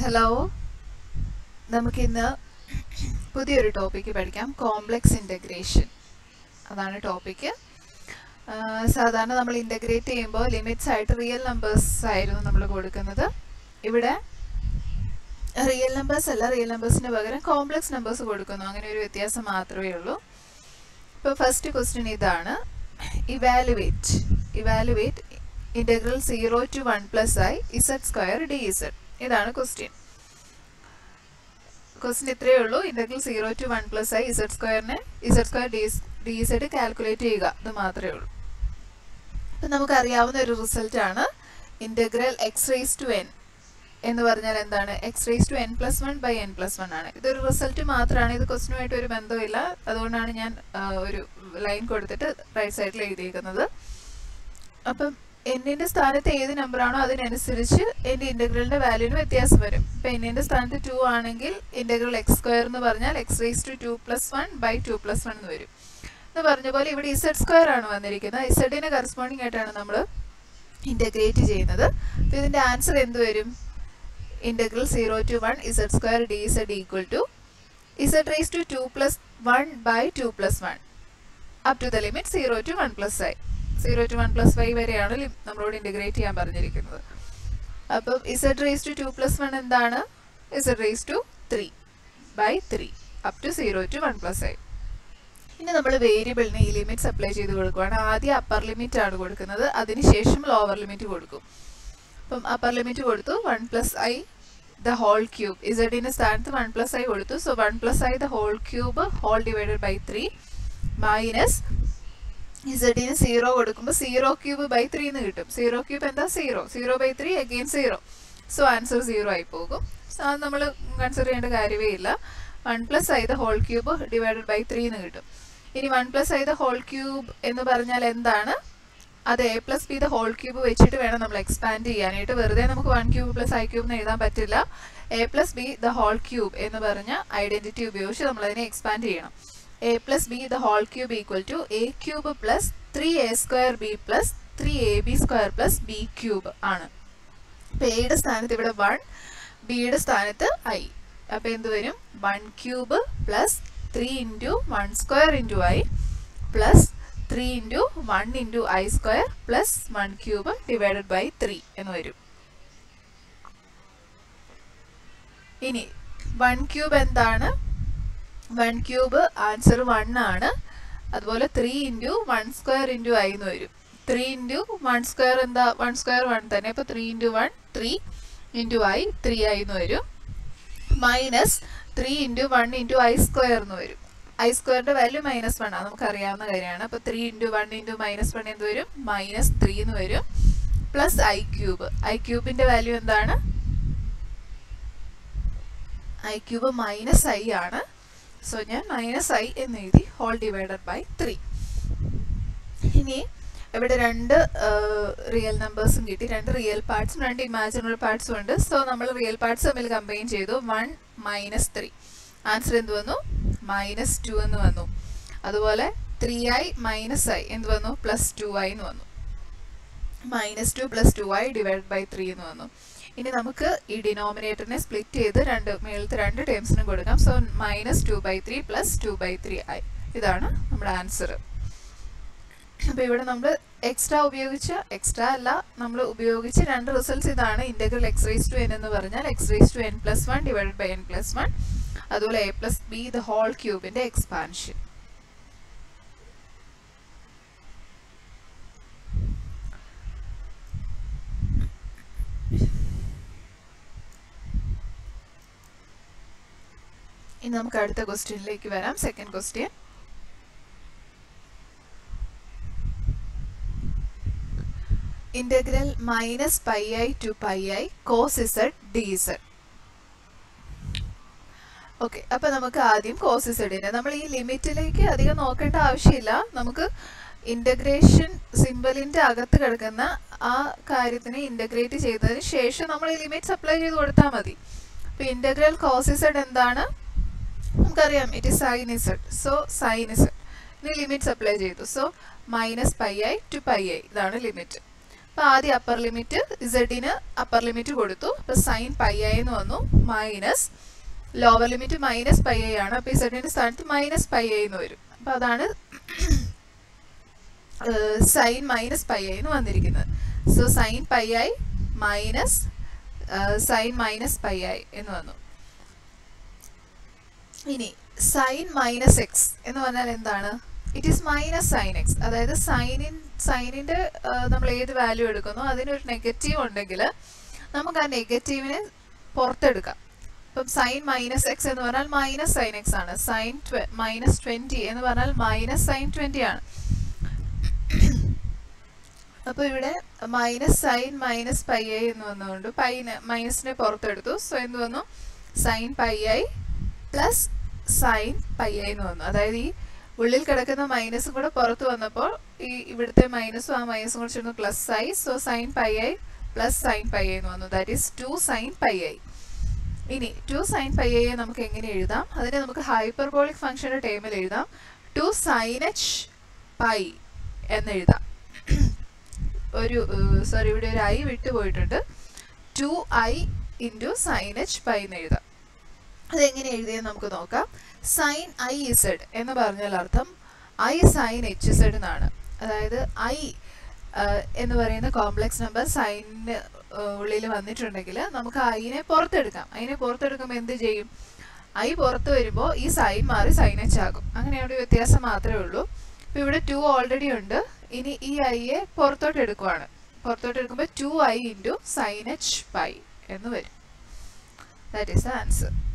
hello നമുക്കിന്ന് പുതിയൊരു topic പഠിക്കാം കോംപ്ലക്സ് ഇൻ്റഗ്രേഷൻ അതാണ് ടോപ്പിക്ക് സാധാരണ നമ്മൾ ഇൻ്റഗ്രേറ്റ് ചെയ്യുമ്പോൾ ലിമിറ്റ്സ് ആയിട്ട് റിയൽ നമ്പേഴ്സ് ആയിരുന്നു നമ്മൾ കൊടുക്കുന്നത് ഇവിടെ റിയൽ നമ്പേഴ്സ് അല്ല റിയൽ നമ്പേഴ്സിന് പകരം കോംപ്ലക്സ് നമ്പേഴ്സ് കൊടുക്കുന്നു അങ്ങനെ ഒരു വ്യത്യാസം മാത്രമേ ഉള്ളൂ ഇപ്പോൾ ഫസ്റ്റ് ക്വസ്റ്റ്യൻ ഇതാണ് evaluate evaluate integral zero to one plus I Z square D Z ഇതാണ് ക്വസ്റ്റ്യൻ ക്വസ്റ്റ്യൻ ഇത്രയേ ഉള്ളൂ integral zero to one plus I Z സ്ക്വയറിനെ Z square D D Z calculate ചെയ്യുക ഇത് മാത്രമേ ഉള്ളൂ ഇപ്പം നമുക്കറിയാവുന്ന ഒരു റിസൾട്ട് ആണ് integral X raise to N എന്ന് പറഞ്ഞാൽ എന്താണ് X raise to N plus one by N plus one ആണ് ഇതൊരു റിസൾട്ട് മാത്രമാണ് ഇത് ക്വസ്റ്റിനുമായിട്ട് ഒരു ബന്ധമില്ല അതുകൊണ്ടാണ് ഞാൻ ഒരു ലൈൻ കൊടുത്തിട്ട് റൈറ്റ് സൈഡിൽ എഴുതിയിരിക്കുന്നത് അപ്പം എന്നിന്റെ സ്ഥാനത്ത് ഏത് നമ്പർ ആണോ അതിനനുസരിച്ച് എൻ്റെ ഇന്റഗ്രലിന്റെ വാല്യൂന് വ്യത്യാസം വരും ഇപ്പൊ എന്നിന്റെ സ്ഥാനത്ത് ടു ആണെങ്കിൽ ഇന്റഗ്രൽ എക്സ് സ്ക്വയർ എന്ന് പറഞ്ഞാൽ X raise to two plus one by two plus one എന്ന് വരും എന്ന് പറഞ്ഞ പോലെ ഇവിടെ ഇസഡ് സ്ക്വയർ ആണ് വന്നിരിക്കുന്നത് ഇസഡിന് കറസ്പോണ്ടിങ് ആയിട്ടാണ് നമ്മൾ ഇന്റഗ്രേറ്റ് ചെയ്യുന്നത് അപ്പൊ ഇതിന്റെ ആൻസർ എന്ത് വരും integral zero to one Z square D Z equal to Z raise to two plus one by two plus one up to the limit zero to one plus I zero to one plus five വരെയാണ് നമ്മളോട് integrate ചെയ്യാൻ പറഞ്ഞിരിക്കുന്നത് അപ്പം Z raise to two plus one എന്താണ് Z raise to three by three up to zero to one plus I ഇനി നമ്മൾ വേരിയബിളിന് ഈ ലിമിറ്റ്സ് അപ്ലൈ ചെയ്ത് കൊടുക്കുകയാണ് ആദ്യം അപ്പർ ലിമിറ്റ് ആണ് കൊടുക്കുന്നത് അതിനുശേഷം ലോവർ ലിമിറ്റ് കൊടുക്കും അപ്പം അപ്പർ ലിമിറ്റ് കൊടുത്തു one plus I the whole cube ഇസഡിന്റെ സ്ഥാനത്ത് വൺ പ്ലസ് ഐ കൊടുത്തു so one plus I the whole cube whole divided by three minus ഇസഡിന് സീറോ കൊടുക്കുമ്പോൾ സീറോ ക്യൂബ് ബൈ ത്രീ എന്ന് കിട്ടും സീറോ ക്യൂബ് എന്താ zero zero by three again zero so answer zero ആയി പോകും so അത് നമ്മൾ കൺസിഡർ ചെയ്യേണ്ട കാര്യമേ ഇല്ല one plus I the whole cube divided by three എന്ന് കിട്ടും ഇനി one plus I the whole cube എന്ന് പറഞ്ഞാൽ എന്താണ് അത് A plus B the whole cube വെച്ചിട്ട് വേണം നമ്മൾ എക്സ്പാൻഡ് ചെയ്യാനായിട്ട് വെറുതെ നമുക്ക് one cube plus I cube എന്ന് എഴുതാൻ പറ്റില്ല A plus B the whole cube എന്ന് പറഞ്ഞ ഐഡന്റിറ്റി ഉപയോഗിച്ച് നമ്മൾ അതിനെ എക്സ്പാൻഡ് ചെയ്യണം a plus b the whole cube equal to a cube plus 3a square b plus 3ab square plus b cube ആണ് അപ്പോൾ എയുടെ സ്ഥാനത്ത് ഇവിടെ വൺ ബിയുടെ സ്ഥാനത്ത് ഐ അപ്പോൾ എന്ത് വരും one cube plus three into one square into I plus three into one into I square plus one cube divided by three എന്ന് വരും ഇനി വൺ ക്യൂബ് എന്താണ് വൺ ക്യൂബ് ആൻസർ വൺ ആണ് അതുപോലെ three into one square into I എന്ന് വരും three into one square എന്താ one square one തന്നെ അപ്പോൾ three into one three into I three I എന്ന് വരും minus three into one into I square എന്ന് വരും ഐ സ്ക്വയറിന്റെ വാല്യൂ മൈനസ് വൺ ആണ് നമുക്ക് അറിയാവുന്ന കാര്യമാണ് അപ്പോൾ three into one into minus one എന്ത് വരും മൈനസ് ത്രീ എന്ന് വരും പ്ലസ് ഐ ക്യൂബ് ഐ ക്യൂബിന്റെ വാല്യൂ എന്താണ് ഐ ക്യൂബ് മൈനസ് ഐ ആണ് സോ ഞാൻ മൈനസ് ഐ എന്ന് എഴുതി ഹോൾ ഡിവൈഡഡ് ബൈ ത്രീ ഇനി ഇവിടെ രണ്ട് റിയൽ നമ്പേഴ്സും കിട്ടി രണ്ട് റിയൽ പാർട്സും രണ്ട് ഇമാജിനറി പാർട്സും ഉണ്ട് സോ നമ്മൾ റിയൽ പാർട്സ് തമ്മിൽ കമ്പൈൻ ചെയ്തു വൺ മൈനസ് ത്രീ ആൻസർ എന്ത് വന്നു മൈനസ് ടു എന്ന് വന്നു അതുപോലെ ത്രീ ഐ മൈനസ് ഐ എന്ത് വന്നു പ്ലസ് ടു ഐ എന്ന് വന്നു minus two plus two I divide by three എന്ന് വന്നു ഇനി നമുക്ക് ഈ ഡിനോമിനേറ്ററിനെ സ്പ്ലിറ്റ് ചെയ്ത് രണ്ട് മേളത്തെ രണ്ട് ടേംസിനും കൊടുക്കാം so minus two by three plus two by three ആയി ഇതാണ് നമ്മുടെ ആൻസർ അപ്പോൾ ഇവിടെ നമ്മൾ എക്സ്ട്രാ ഉപയോഗിച്ച എക്സ്ട്രാ അല്ല നമ്മൾ ഉപയോഗിച്ച രണ്ട് റിസൾട്ട്സ് ഇതാണ് integral X raise to N എന്ന് പറഞ്ഞാൽ X raise to N plus one divide by N plus one അതുപോലെ A plus B the whole ക്യൂബിൻ്റെ എക്സ്പാൻഷൻ ഇനി നമുക്ക് അടുത്ത ക്വസ്റ്റ്യനിലേക്ക് വരാം second question integral minus pi I to pi I cos Z D Z okay അപ്പൊ നമുക്ക് ആദ്യം കോസ് ഇസഡിന്റെ നമ്മൾ ഈ ലിമിറ്റിലേക്ക് അധികം നോക്കേണ്ട ആവശ്യമില്ല നമുക്ക് ഇന്റഗ്രേഷൻ സിമ്പലിന്റെ അകത്ത് കിടക്കുന്ന ആ കാര്യത്തിനെ ഇന്റഗ്രേറ്റ് ചെയ്തതിന് ശേഷം നമ്മൾ ഈ ലിമിറ്റ്സ് അപ്ലൈ ചെയ്ത് കൊടുത്താൽ മതി അപ്പൊ ഇന്റഗ്രൽ കോസ് ഇസഡ് എന്താണ് നമുക്കറിയാം it is sine Z so sine Z ഇനി ലിമിറ്റ്സ് അപ്ലൈ ചെയ്തു so minus pi I to pi I ഇതാണ് ലിമിറ്റ് അപ്പോൾ ആദ്യം അപ്പർ ലിമിറ്റ് ഇസഡിന് അപ്പർ ലിമിറ്റ് കൊടുത്തു അപ്പോൾ സൈൻ പൈ ഐ എന്ന് വന്നു minus lower limit minus pi I ആണ് അപ്പോൾ ഇസഡിൻ്റെ സ്ഥാനത്ത് മൈനസ് പൈ ഐ എന്ന് വരും അപ്പോൾ അതാണ് സൈൻ മൈനസ് പൈ ഐ എന്ന് വന്നിരിക്കുന്നത് so sine pi I minus sine minus pi I എന്ന് വന്നു ഇനി സൈൻ മൈനസ് എക്സ് എന്ന് പറഞ്ഞാൽ എന്താണ് it is minus sine X അതായത് സൈനിൻ സൈനിൻ്റെ നമ്മൾ ഏത് വാല്യൂ എടുക്കുന്നോ അതിനൊരു നെഗറ്റീവ് ഉണ്ടെങ്കിൽ നമുക്ക് ആ നെഗറ്റീവിനെ പുറത്തെടുക്കാം ഇപ്പം സൈൻ മൈനസ് എക്സ് എന്ന് പറഞ്ഞാൽ മൈനസ് സൈൻ എക്സ് ആണ് സൈൻ മൈനസ് ട്വൻറ്റി എന്ന് പറഞ്ഞാൽ മൈനസ് സൈൻ ട്വൻറ്റി ആണ് അപ്പോൾ ഇവിടെ minus sine minus pi I എന്ന് വന്നുകൊണ്ട് പൈന് മൈനസിനെ പുറത്തെടുത്തു സോ എന്ത് വന്നു sine pi I plus sine pi I എന്ന് വന്നു അതായത് ഈ ഉള്ളിൽ കിടക്കുന്ന മൈനസും കൂടെ പുറത്ത് വന്നപ്പോൾ ഈ ഇവിടുത്തെ മൈനസും ആ മൈനസും കൂടെ ചേർന്ന് പ്ലസ് ആയി so sine pi I plus sine pi I എന്ന് വന്നു that is two sine pi I ഇനി ടു സൈൻ പൈ ഐ നമുക്ക് എങ്ങനെ എഴുതാം അതിനെ നമുക്ക് ഹൈപ്പർബോളിക് ഫംഗ്ഷന്റെ ടേമിൽ എഴുതാം ടു സൈൻ എച്ച് പൈ എന്ന് എഴുതാം ഒരു സോറി ഇവിടെ ഒരു ഐ വിട്ടുപോയിട്ടുണ്ട് two I into sine H pi എന്ന് എഴുതാം അതെങ്ങനെ എഴുതിയെന്ന് നമുക്ക് നോക്കാം സൈൻ ഐ ഇസഡ് എന്ന് പറഞ്ഞാൽ അർത്ഥം ഐ സൈൻ എച്ച് ഇസഡ് എന്നാണ് അതായത് ഐ എന്ന് പറയുന്ന കോംപ്ലക്സ് നമ്പർ സൈനിന് ഉള്ളിൽ വന്നിട്ടുണ്ടെങ്കിൽ നമുക്ക് ഐനെ പുറത്തെടുക്കാം അതിനെ പുറത്തെടുക്കുമ്പോൾ എന്ത് ചെയ്യും ഐ പുറത്ത് വരുമ്പോൾ ഈ സൈൻ മാറി സൈൻ എച്ച് ആകും അങ്ങനെയുള്ള വ്യത്യാസം മാത്രമേ ഉള്ളൂ ഇപ്പോൾ ഇവിടെ ടു ഓൾറെഡി ഉണ്ട് ഇനി ഈ ഐയെ പുറത്തോട്ട് എടുക്കുവാണ് പുറത്തോട്ട് എടുക്കുമ്പോൾ two I into sine H pi എന്ന് വരും ദാറ്റ് ഈസ് ദ ആൻസർ